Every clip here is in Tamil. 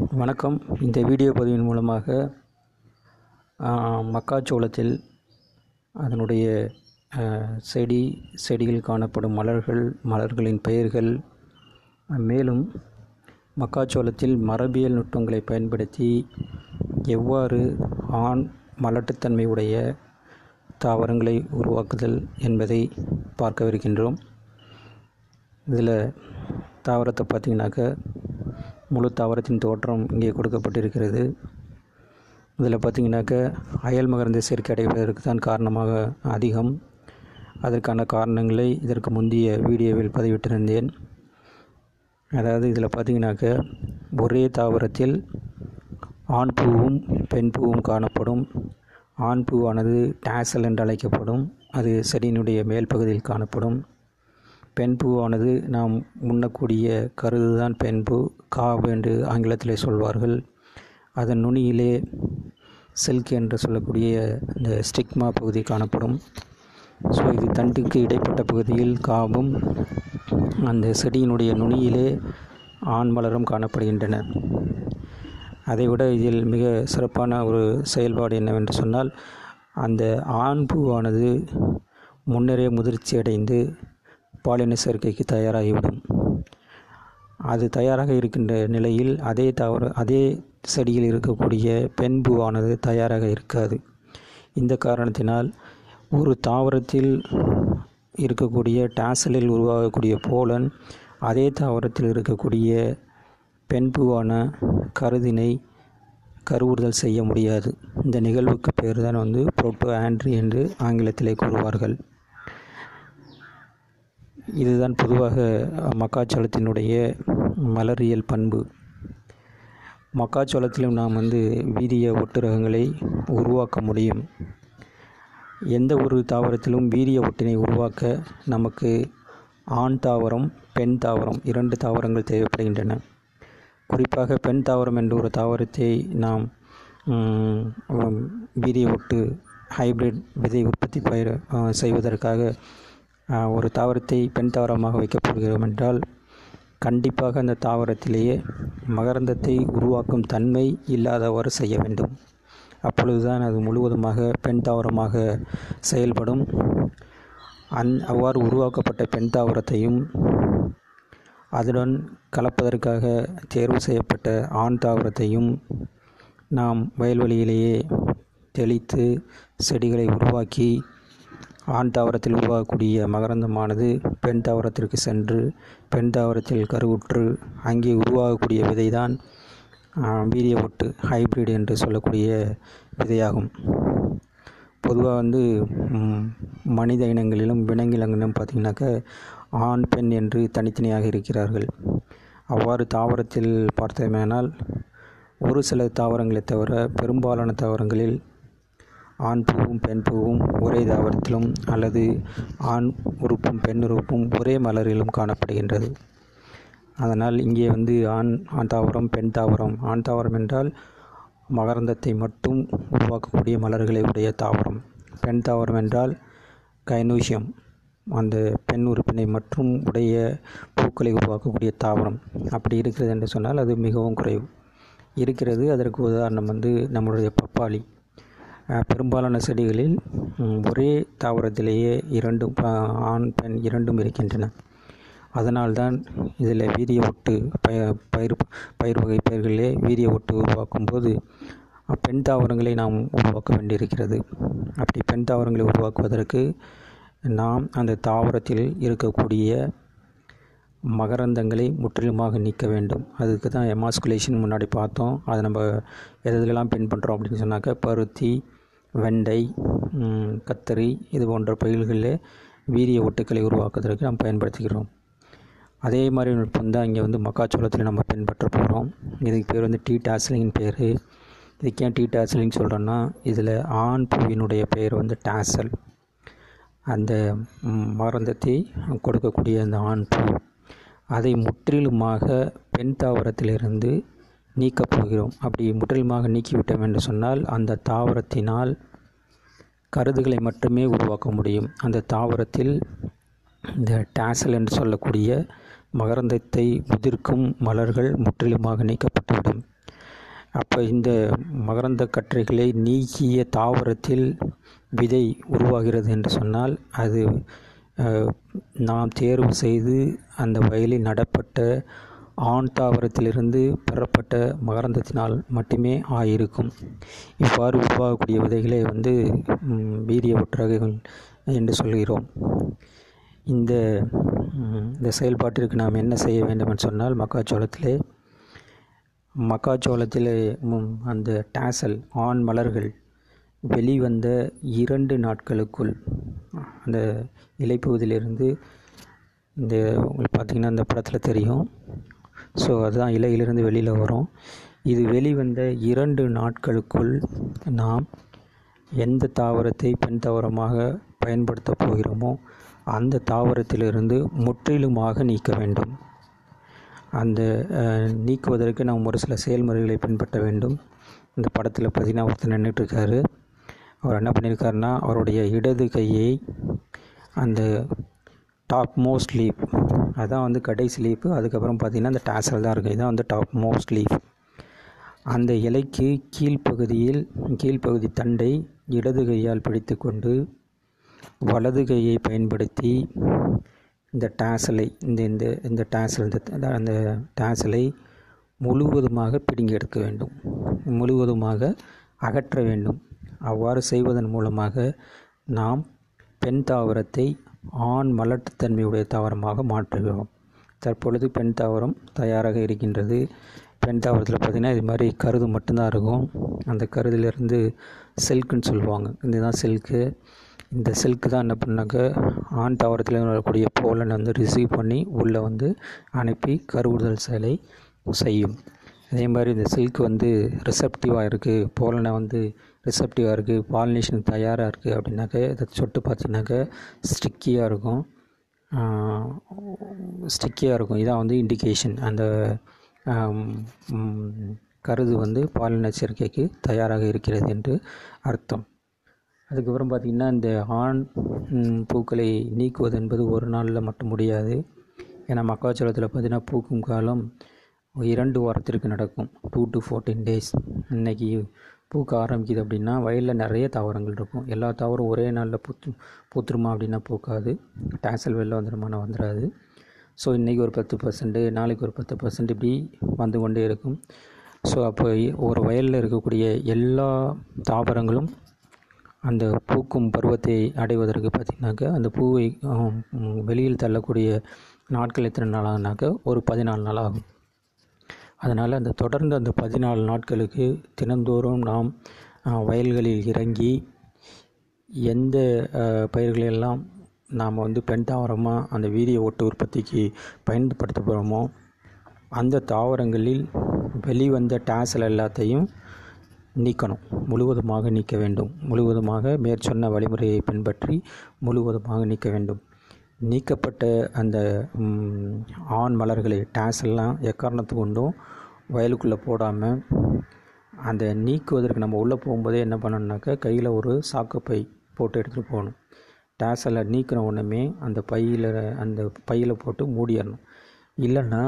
வணக்கம் இந்த வீடியோ பதிவின் மூலமாக ஆ, மக்காச்சோளத்தில் அதனுடைய ஆ, செடி செடியில் காணப்படும் மலர்கள் மலர்களின் பெயர்கள் மேலும் மக்காச்சோளத்தில் மரபியல் நுட்பங்களை பயன்படுத்தி எவ்வாறு ஆண் மலட்டுத்தன்மை உடைய தாவரங்களை உருவாக்குதல் என்பதை பார்க்கவிருக்கின்றோம் இதில் தாவரத்தை பார்த்தீங்கன்னாக்க முழு தாவரத்தின் தோற்றம் இங்கே கொடுக்கப்பட்டிருக்கிறது இதில் பார்த்தீங்கன்னாக்க அயல் மகரந்த சேர்க்கை அடைவதற்கு தான் காரணமாக அதிகம் அதற்கான காரணங்களை இதற்கு முந்தைய வீடியோவில் பதிவிட்டிருந்தேன் அதாவது இதில் பார்த்தீங்கன்னாக்க ஒரே தாவரத்தில் ஆண் பூவும் பெண் பூவும் காணப்படும் ஆண் பூவானது டேசல் என்று அழைக்கப்படும் அது செடியினுடைய மேல் பகுதியில் காணப்படும் பெண் பூவானது நாம் உண்ணக்கூடிய கருது தான் பெண் பூ காவு என்று ஆங்கிலத்திலே சொல்வார்கள் அதன் நுனியிலே சில்க் என்று சொல்லக்கூடிய இந்த ஸ்டிக்மா பகுதி காணப்படும் ஸோ இது தண்டுக்கு இடைப்பட்ட பகுதியில் காவும் அந்த செடியினுடைய நுனியிலே ஆண் மலரும் காணப்படுகின்றன அதைவிட இதில் மிக சிறப்பான ஒரு செயல்பாடு என்னவென்று சொன்னால் அந்த ஆண் பூவானது முன்னரே முதிர்ச்சி அடைந்து பாலின சேர்க்கைக்கு தயாராகிவிடும் அது தயாராக இருக்கின்ற நிலையில் அதே தவறு அதே செடியில் இருக்கக்கூடிய பெண் பூவானது தயாராக இருக்காது இந்த காரணத்தினால் ஒரு தாவரத்தில் இருக்கக்கூடிய டாசலில் உருவாகக்கூடிய போலன் அதே தாவரத்தில் இருக்கக்கூடிய பெண் பூவான கருதினை கருவுறுதல் செய்ய முடியாது இந்த நிகழ்வுக்கு பேர் தான் வந்து புரோட்டோ ஆண்ட்ரி என்று ஆங்கிலத்திலே கூறுவார்கள் இதுதான் பொதுவாக மக்காச்சோளத்தினுடைய மலரியல் பண்பு மக்காச்சோளத்திலும் நாம் வந்து வீரிய ஒட்டுரகங்களை உருவாக்க முடியும் எந்த ஒரு தாவரத்திலும் வீரிய ஒட்டினை உருவாக்க நமக்கு ஆண் தாவரம் பெண் தாவரம் இரண்டு தாவரங்கள் தேவைப்படுகின்றன குறிப்பாக பெண் தாவரம் என்ற ஒரு தாவரத்தை நாம் ம், ம், வீரிய ஒட்டு ஹைபிரிட் விதை உற்பத்தி பயிர் ஆ, செய்வதற்காக ஆ, ஒரு தாவரத்தை பெண் தாவரமாக வைக்கப் போகிறோம் என்றால் கண்டிப்பாக அந்த தாவரத்திலேயே மகரந்தத்தை உருவாக்கும் தன்மை இல்லாதவாறு செய்ய வேண்டும் அப்பொழுதுதான் அது முழுவதுமாக பெண் தாவரமாக செயல்படும் அந் அவ்வாறு உருவாக்கப்பட்ட பெண் தாவரத்தையும் அதுடன் கலப்பதற்காக தேர்வு செய்யப்பட்ட ஆண் தாவரத்தையும் நாம் வயல்வெளியிலேயே தெளித்து செடிகளை உருவாக்கி ஆண் தாவரத்தில் உருவாகக்கூடிய மகரந்தமானது பெண் தாவரத்திற்கு சென்று பெண் தாவரத்தில் கருவுற்று அங்கே உருவாகக்கூடிய விதைதான் வீரிய ஒட்டு ஹைபிரிட் என்று சொல்லக்கூடிய விதையாகும் பொதுவாக வந்து ம், மனித இனங்களிலும் விலங்கினங்களிலும் பார்த்திங்கனாக்க ஆண் பெண் என்று தனித்தனியாக இருக்கிறார்கள் அவ்வாறு தாவரத்தில் பார்த்தோமேனால் ஒரு சில தாவரங்களை தவிர பெரும்பாலான தாவரங்களில் ஆண் பூவும் பெண் பூவும் ஒரே தாவரத்திலும் அல்லது ஆண் உறுப்பும் பெண் உறுப்பும் ஒரே மலரிலும் காணப்படுகின்றது அதனால் இங்கே வந்து ஆண் ஆண் தாவரம் பெண் தாவரம் ஆண் தாவரம் என்றால் மகரந்தத்தை மட்டும் உருவாக்கக்கூடிய மலர்களை உடைய தாவரம் பெண் தாவரம் என்றால் கைனூசியம் அந்த பெண் உறுப்பினை மற்றும் உடைய பூக்களை உருவாக்கக்கூடிய தாவரம் அப்படி இருக்கிறது என்று சொன்னால் அது மிகவும் குறைவு இருக்கிறது அதற்கு உதாரணம் வந்து நம்மளுடைய பப்பாளி அஹ், பெரும்பாலான செடிகளில் ம், ஒரே தாவரத்திலேயே இரண்டும் அஹ், ஆண் பெண் இரண்டும் இருக்கின்றன அதனால்தான் இதில் வீரிய ஒட்டு பய பயிர் பயிர் வகை பயிர்களிலே வீரிய ஒட்டு உருவாக்கும் போது பெண் தாவரங்களை நாம் உருவாக்க வேண்டியிருக்கிறது அப்படி பெண் தாவரங்களை உருவாக்குவதற்கு நாம் அந்த தாவரத்தில் இருக்கக்கூடிய மகரந்தங்களை முற்றிலுமாக நீக்க வேண்டும் அதுக்கு தான் எமாஸ்குலேஷன் முன்னாடி பார்த்தோம் அதை நம்ம எதுலெல்லாம் பின்பற்றுறோம் அப்படின்னு சொன்னாக்க பருத்தி வெண்டை ம், கத்தரி இது போன்ற பயிர்களில் வீரிய ஒட்டுக்களை உருவாக்குவதற்கு நாம் பயன்படுத்திக்கிறோம் அதே மாதிரி நுட்பம் தான் இங்கே வந்து மக்காச்சோளத்தில் நம்ம பின்பற்ற போகிறோம் இதுக்கு பேர் வந்து டீ டாஸ்லிங் பேர் இதுக்கு ஏன் டீ டாஸ்லிங் சொல்கிறோன்னா இதில் ஆண் பூவினுடைய பெயர் வந்து டாசல் அந்த ம், மகரந்தத்தை கொடுக்கக்கூடிய அந்த ஆண் பூ அதை முற்றிலுமாக பெண் தாவரத்திலிருந்து நீக்கப் போகிறோம் அப்படி முற்றிலுமாக நீக்கிவிட்டோம் என்று சொன்னால் அந்த தாவரத்தினால் கருதுகளை மட்டுமே உருவாக்க முடியும் அந்த தாவரத்தில் இந்த டாசல் என்று சொல்லக்கூடிய மகரந்தத்தை உதிர்க்கும் மலர்கள் முற்றிலுமாக நீக்கப்பட்டுவிடும் அப்போ இந்த மகரந்த கற்றைகளை நீக்கிய தாவரத்தில் விதை உருவாகிறது என்று சொன்னால் அது அஹ், நாம் தேர்வு செய்து அந்த வயலில் நடப்பட்ட ஆண் தாவரத்திலிருந்து பெறப்பட்ட மகரந்தத்தினால் மட்டுமே ஆயிருக்கும் இவ்வாறு உருவாகக்கூடிய விதைகளை வந்து ம், வீரிய ஒற்றகைகள் என்று சொல்கிறோம் இந்த ம், இந்த செயல்பாட்டிற்கு நாம் என்ன செய்ய வேண்டும் என்று சொன்னால் மக்காச்சோளத்திலே மக்காச்சோளத்திலே ம், அந்த டேசல் ஆண் மலர்கள் வெளிவந்த இரண்டு நாட்களுக்குள் அந்த இலைப்பகுதியிலிருந்து இந்த உங்களுக்கு பார்த்தீங்கன்னா இந்த படத்தில் தெரியும் ஸோ அதுதான் இலையிலிருந்து வெளியில் வரும் இது வெளிவந்த இரண்டு நாட்களுக்குள் நாம் எந்த தாவரத்தை பெண் தாவரமாக பயன்படுத்தப் போகிறோமோ அந்த தாவரத்திலிருந்து முற்றிலுமாக நீக்க வேண்டும் அந்த அஹ், நீக்குவதற்கு நாம் ஒரு சில செயல்முறைகளை பின்பற்ற வேண்டும் இந்த படத்தில் பார்த்தீங்கன்னா ஒருத்தர் நின்றுட்டு இருக்காரு அவர் என்ன பண்ணியிருக்காருன்னா அவருடைய இடது கையை அந்த டாப் மோஸ்ட் லீப் அதான் வந்து கடைசி லீப்பு அதுக்கப்புறம் பார்த்தீங்கன்னா அந்த டேசல் தான் இருக்குது இதான் வந்து டாப் மோஸ்ட் லீஃப் அந்த இலைக்கு கீழ்ப்பகுதியில் கீழ்ப்பகுதி தண்டை இடது கையால் பிடித்துக்கொண்டு வலது கையை பயன்படுத்தி இந்த டேசலை இந்த இந்த இந்த டேசல் இந்த த- அந்த டேசலை முழுவதுமாக பிடுங்கி எடுக்க வேண்டும் முழுவதுமாக அகற்ற வேண்டும் அவ்வாறு செய்வதன் மூலமாக நாம் பெண் தாவரத்தை ஆண் மலட்டுத்தன்மையுடைய தாவரமாக மாற்றுகிறோம் தற்பொழுது பெண் தாவரம் தயாராக இருக்கின்றது பெண் தாவரத்தில் பார்த்திங்கன்னா இது மாதிரி கருது மட்டும்தான் இருக்கும் அந்த கருதிலிருந்து சில்க்குன்னு சொல்லுவாங்க இதுதான் சில்க்கு இந்த சில்க்கு தான் என்ன பண்ணாக்க ஆண் தாவரத்தில் வரக்கூடிய போலனை வந்து ரிசீவ் பண்ணி உள்ளே வந்து அனுப்பி கருவுறுதல் செயலை செய்யும் அதே மாதிரி இந்த சில்க் வந்து ரிசப்டிவாக இருக்குது போலனை வந்து ரிசப்டிவாக இருக்குது பாலினேஷனுக்கு தயாராக இருக்குது அப்படின்னாக்க இதை சொட்டு பார்த்தீங்கன்னாக்க ஸ்டிக்கியாக இருக்கும் ஸ்டிக்கியாக இருக்கும் இதான் வந்து இண்டிகேஷன் அந்த ஆம், ம், கருது வந்து பாலின சேர்க்கைக்கு தயாராக இருக்கிறது என்று அர்த்தம் அதுக்கப்புறம் பார்த்திங்கன்னா இந்த ஆண் ம், பூக்களை நீக்குவது என்பது ஒரு நாளில் மட்டும் முடியாது ஏன்னா மக்காச்சோளத்தில் பார்த்திங்கன்னா பூக்கும் காலம் இரண்டு வாரத்திற்கு நடக்கும் டூ டு ஃபோர்டீன் டேஸ் இன்னைக்கு பூக்க ஆரம்பிக்குது அப்படின்னா வயலில் நிறைய தாவரங்கள் இருக்கும் எல்லா தாவரம் ஒரே நாளில் பூத்து பூத்துருமா அப்படின்னா பூக்காது டேசல் வெளில வந்துடுமானா வந்துடாது ஸோ இன்றைக்கி ஒரு பத்து பர்சன்ட் நாளைக்கு ஒரு பத்து பர்சன்ட் இப்படி வந்து கொண்டே இருக்கும் ஸோ அப்போ ஒரு வயலில் இருக்கக்கூடிய எல்லா தாவரங்களும் அந்த பூக்கும் பருவத்தை அடைவதற்கு பார்த்திங்கனாக்கா அந்த பூவை ஆம், ம், வெளியில் தள்ளக்கூடிய நாட்கள் எத்தனை நாள் ஆகுனாக்க ஒரு பதினாலு நாள் ஆகும் அதனால் அந்த தொடர்ந்து அந்த பதினாலு நாட்களுக்கு தினந்தோறும் நாம் ஆ, வயல்களில் இறங்கி எந்த ஆ, பயிர்களெல்லாம் நாம் வந்து பெண் தாவரமாக அந்த வீரிய ஒட்டு உற்பத்திக்கு பயன்படுத்த போகிறோமோ அந்த தாவரங்களில் வெளிவந்த டேசல் எல்லாத்தையும் நீக்கணும் முழுவதுமாக நீக்க வேண்டும் முழுவதுமாக மேற்சொன்ன வழிமுறையை பின்பற்றி முழுவதுமாக நீக்க வேண்டும் நீக்கப்பட்ட அந்த ம், ஆண் மலர்களை டேஸெல்லாம் எக்காரணத்து கொண்டும் வயலுக்குள்ளே போடாமல் அந்த நீக்குவதற்கு நம்ம உள்ளே போகும்போதே என்ன பண்ணணும்னாக்கா கையில் ஒரு சாக்குப்பை போட்டு எடுத்துகிட்டு போகணும் டேஸலை நீக்கின உடனே அந்த பையில் அந்த பையில் போட்டு மூடிடணும் இல்லைன்னா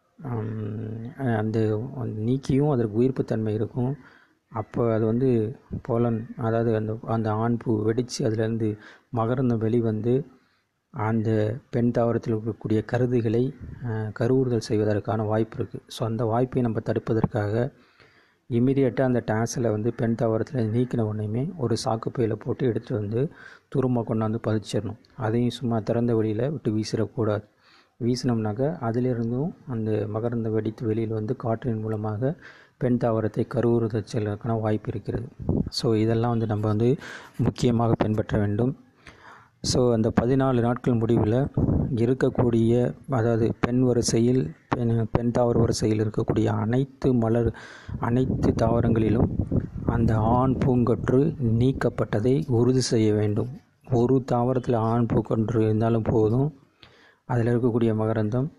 ஹம், அந்த நீக்கியும் அதற்கு உயிர்ப்புத்தன்மை இருக்கும் அப்போ அது வந்து போலன் அதாவது அந்த அந்த ஆண் பூ வெடித்து அதுலேருந்து மகரந்தம் வெளிவந்து அந்த பெண் தாவரத்தில் இருக்கக்கூடிய கருதுகளை அஹ், கருவுறுதல் செய்வதற்கான வாய்ப்பு இருக்குது ஸோ அந்த வாய்ப்பை நம்ம தடுப்பதற்காக இமீடியட்டாக அந்த டேஸில் வந்து பெண் தாவரத்தில் நீக்கின உடனேயுமே ஒரு சாக்குப்பையில் போட்டு எடுத்துகிட்டு வந்து தூரமாக கொண்டாந்து பதிச்சிடணும் அதையும் சும்மா திறந்த வெளியில் விட்டு வீசிடக்கூடாது வீசினோம்னாக்கா அதிலிருந்தும் அந்த மகரந்த வெடித்து வெளியில் வந்து காற்றின் மூலமாக பெண் தாவரத்தை கருவுறுதல் செல்வதற்கான வாய்ப்பு இருக்கிறது ஸோ இதெல்லாம் வந்து நம்ம வந்து முக்கியமாக பின்பற்ற வேண்டும் ஸோ அந்த பதினாலு நாட்கள் முடிவில் இருக்கக்கூடிய அதாவது பெண் வரிசையில் பெண் பெண் தாவர வரிசையில் இருக்கக்கூடிய அனைத்து மலர் அனைத்து தாவரங்களிலும் அந்த ஆண் பூங்கொற்று நீக்கப்பட்டதை உறுதி செய்ய வேண்டும் ஒரு தாவரத்தில் ஆண் பூங்கொன்று இருந்தாலும் போதும் அதில் இருக்கக்கூடிய மகரந்தம்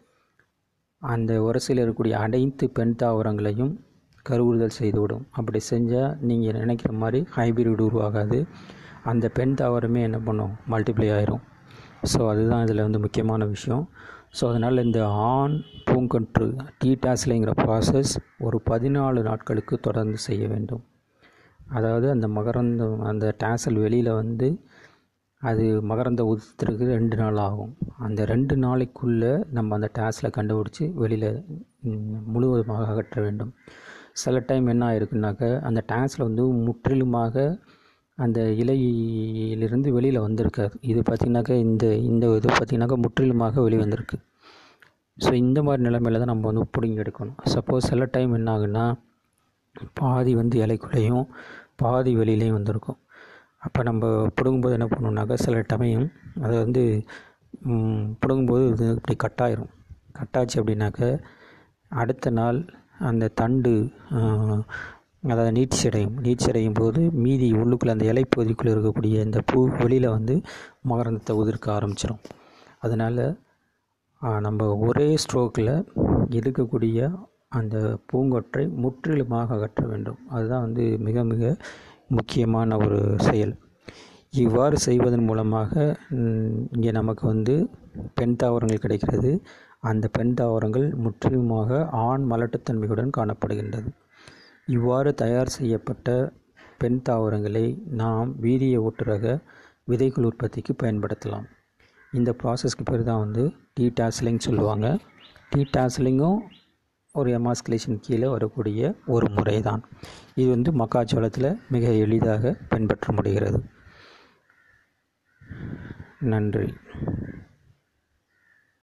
அந்த வரிசையில் இருக்கக்கூடிய அனைத்து பெண் தாவரங்களையும் கருவுறுதல் செய்துவிடும் அப்படி செஞ்சால் நீங்கள் நினைக்கிற மாதிரி ஹைபிரிட் உருவாகாது அந்த பெண் தாவரமே என்ன பண்ணும் மல்டிப்ளை ஆயிரும் ஸோ அதுதான் இதில் வந்து முக்கியமான விஷயம் ஸோ அதனால் இந்த ஆண் பூங்கன்று டீ டாஸ்லிங்கிற ப்ராசஸ் ஒரு பதினாலு நாட்களுக்கு தொடர்ந்து செய்ய வேண்டும் அதாவது அந்த மகரந்தம் அந்த டேசல் வெளியில் வந்து அது மகரந்த உதிர்த்துறதுக்கு ரெண்டு நாள் ஆகும் அந்த ரெண்டு நாளைக்குள்ளே நம்ம அந்த டேஸில் கண்டுபிடிச்சி வெளியில் முழுவதுமாக அகற்ற வேண்டும் சில டைம் என்ன ஆயிருக்குனாக்க அந்த டேஸில் வந்து முற்றிலுமாக அந்த இலையிலிருந்து வெளியில் வந்திருக்காது இது பார்த்திங்கனாக்கா இந்த இந்த இது பார்த்திங்கனாக்கா முற்றிலுமாக வெளி வந்திருக்கு ஸோ இந்த மாதிரி நிலைமையில தான் நம்ம வந்து பிடுங்கி எடுக்கணும் சப்போஸ் சில டைம் என்ன ஆகுன்னா பாதி வந்து இலைக்குள்ளேயும் பாதி வெளியிலையும் வந்திருக்கும் அப்போ நம்ம பிடுங்கும்போது என்ன பண்ணணுன்னாக்கா சில சமயம் அதை வந்து பிடுங்கும்போது இது இப்படி கட்டாயிரும் கட்டாச்சு அப்படின்னாக்க அடுத்த நாள் அந்த தண்டு அதாவது நீட்சி அடையும் நீட்சி அடையும் போது மீதி உள்ளுக்குள்ளே அந்த இலைப்பகுதிக்குள்ளே இருக்கக்கூடிய இந்த பூ வெளியில் வந்து மகரந்தத்தை உதிர்க்க ஆரம்பிச்சிடும் அதனால் நம்ம ஒரே ஸ்ட்ரோக்கில் இருக்கக்கூடிய அந்த பூங்கொற்றை முற்றிலுமாக அகற்ற வேண்டும் அதுதான் வந்து மிக மிக முக்கியமான ஒரு செயல் இவ்வாறு செய்வதன் மூலமாக இங்கே நமக்கு வந்து பெண் தாவரங்கள் கிடைக்கிறது அந்த பெண் தாவரங்கள் முற்றிலுமாக ஆண் மலட்டுத்தன்மையுடன் காணப்படுகின்றது இவ்வாறு தயார் செய்யப்பட்ட பெண் தாவரங்களை நாம் வீரிய ஒட்டுரக விதைகள் உற்பத்திக்கு பயன்படுத்தலாம் இந்த ப்ராசஸ்க்கு பேர் தான் வந்து டீ டாஸ்லிங் சொல்லுவாங்க டீ டாஸ்லிங்கும் ஒரு எமாஸ்குலேஷன் கீழே வரக்கூடிய ஒரு முறை தான் இது வந்து மக்காச்சோளத்தில் மிக எளிதாக பின்பற்ற முடிகிறது நன்றி